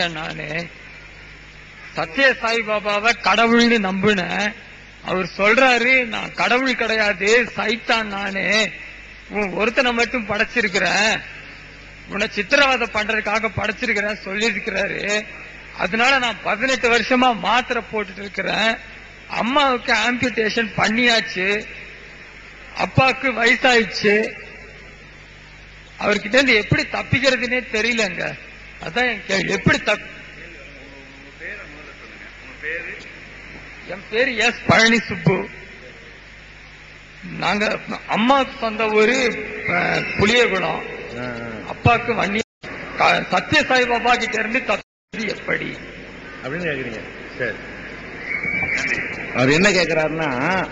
நானு சத்ய சாய் பாபாவை கடவுள்னு நம்புனேன் அவர் சொல்றாரு நான் கடவுள் கிடையாது சைத்தான் நானு உன் ஒருத்தனை மட்டும் படைச்சிருக்கிறேன் உன்னை சித்திரவதை பண்றதுக்காக படைச்சிருக்கிறேன் சொல்லியிருக்கிறாரு அதனால நான் பதினெட்டு வருஷமா மாத்திரை போட்டுட்டு இருக்கிறேன் அம்மாவுக்கு ஆம்பியூட்டேஷன் பண்ணியாச்சு அப்பாவுக்கு வயசாயிடுச்சு அவர்கிட்ட இருந்து எப்படி தப்பிக்கிறதுனே தெரியலங்க அதான் என் கேள்வி எப்படி தப் என் பேரு எஸ் பழனி சுப்பு நாங்க அம்மாவுக்கு சொந்த ஊரு அஹ், புளியகுளம் ஆ, அப்பாவுக்கு வன்னி க- சத்ய சாய் பாபா கிட்ட இருந்து தப்பது எப்படி அப்படின்னு கேக்குறீங்க சரி அவர் என்ன கேக்குறாருன்னா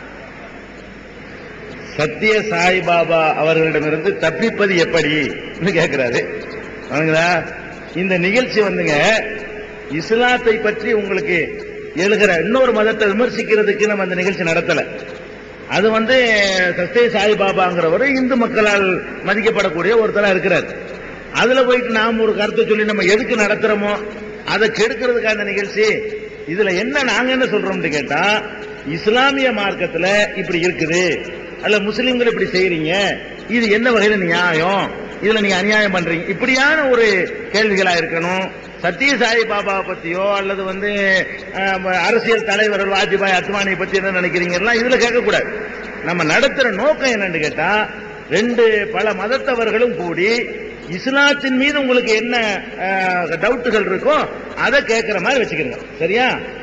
சத்ய சாய்பாபா அவர்களிடமிருந்து தப்பிப்பது எப்படி கேக்குறாரு வணங்குதா இந்த நிகழ்ச்சி வந்துங்க இஸ்லாத்தை பற்றி உங்களுக்கு எழுகிற இன்னொரு மதத்தை விமர்சிக்கிறதுக்கு நம்ம அந்த நிகழ்ச்சி நடத்தல அது வந்து சத்ய சாய்பாபாங்கிறவர் இந்து மக்களால் மதிக்கப்படக்கூடிய ஒருத்தரா இருக்கிறார் அதுல போயிட்டு நாம் ஒரு கருத்தை சொல்லி நம்ம எதுக்கு நடத்துறோமோ அதை கெடுக்கிறதுக்காக அந்த நிகழ்ச்சி இதுல என்ன நாங்க என்ன சொல்றோம்னு கேட்டா இஸ்லாமிய மார்க்கத்துல இப்படி இருக்குது அல்ல முஸ்லிம்கள் இப்படி செய்யறீங்க இது என்ன வகையில நியாயம் இதுல நீங்க அநியாயம் பண்றீங்க இப்படியான ஒரு கேள்விகளா இருக்கணும் சத்ய சாய் பாபா பத்தியோ அல்லது வந்து அஹ், அரசியல் தலைவர்கள் வாஜ்பாய் அத்வானி பத்தி என்ன நினைக்கிறீங்கன்னா இதுல கேட்கக்கூடாது நம்ம நடத்துற நோக்கம் என்னன்னு கேட்டா ரெண்டு பல மதத்தவர்களும் கூடி இஸ்லாத்தின் மீது உங்களுக்கு என்ன டவுட்டுகள் இருக்கோ அதை கேட்கிற மாதிரி வச்சுக்கிறோங்க சரியா